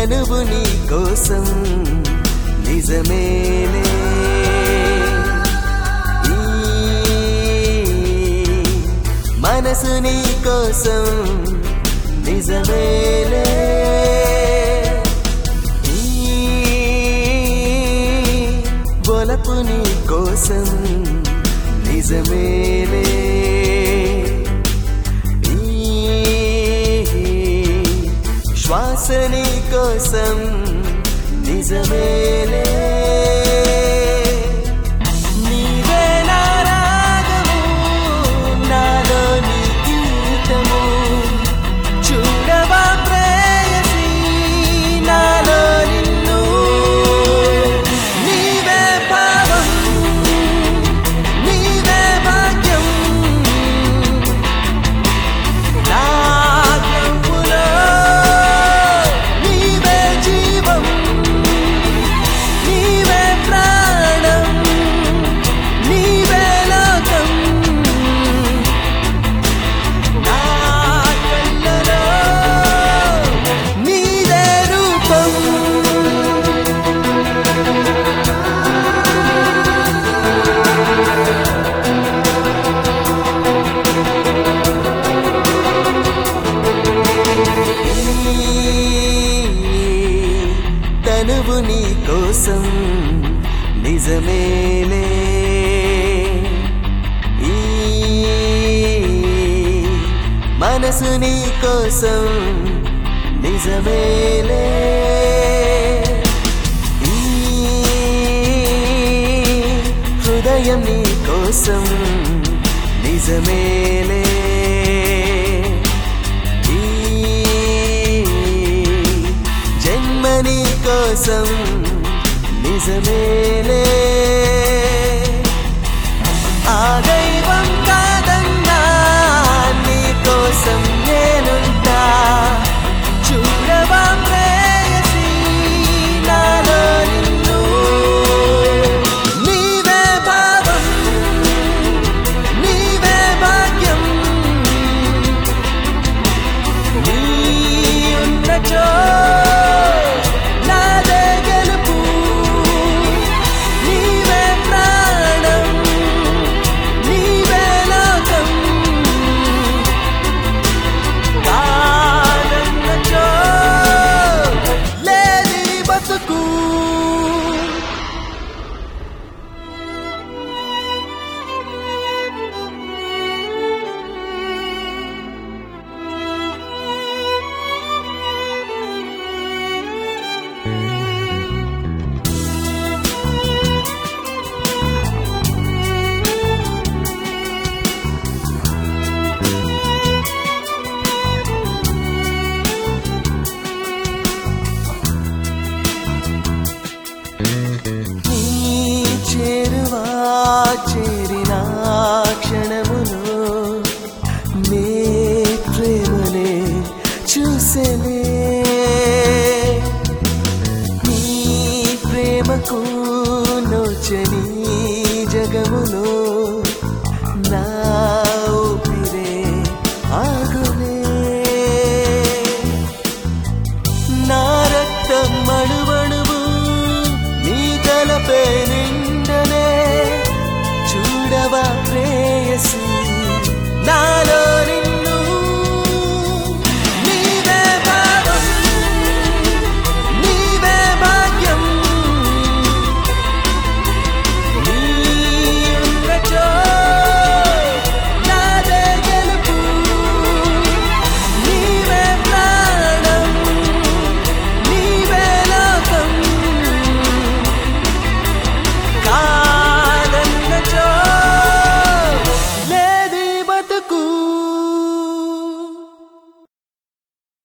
తనువు నీ కోసం నిజమేలే ఈ మనసు నీ కోసం నిజమేలే ఈ బొలపు నీ కోసం నిజమేలే ఈ శ్వాస నీ కోసం నిజమేలే నీవే నా రాగము, నాలో నీ గీతము. చూడవా ప్రేయసి, నాలో నిన్ను. నీవే భావం, నీవే భాగ్యం. నా గమ్ములో నీవే జీవం, నీవే ప్రాణం, నీవే లోకం. నా కళ్ళలో నీదే రూపం తనువు నీ కోసం నిజమేలే ఈ మనసు నీ కోసం నిజమేలే ఈ హృదయం నీ కోసం నిజమేలే ఈ జన్మని కోసం నిజమేలే ఆ దైవం కాదన్నా నీ కోసం నేనుంటా చూడవా ప్రేయసి నాలో నిన్ను నీవే భావం నీవే భాగ్యం నీ ఉన్నచో నాదే గెలుపు నీవే ప్రాణం నీవే లోకం కాదన్నచో లేది బతుకు నీ చేరువా చే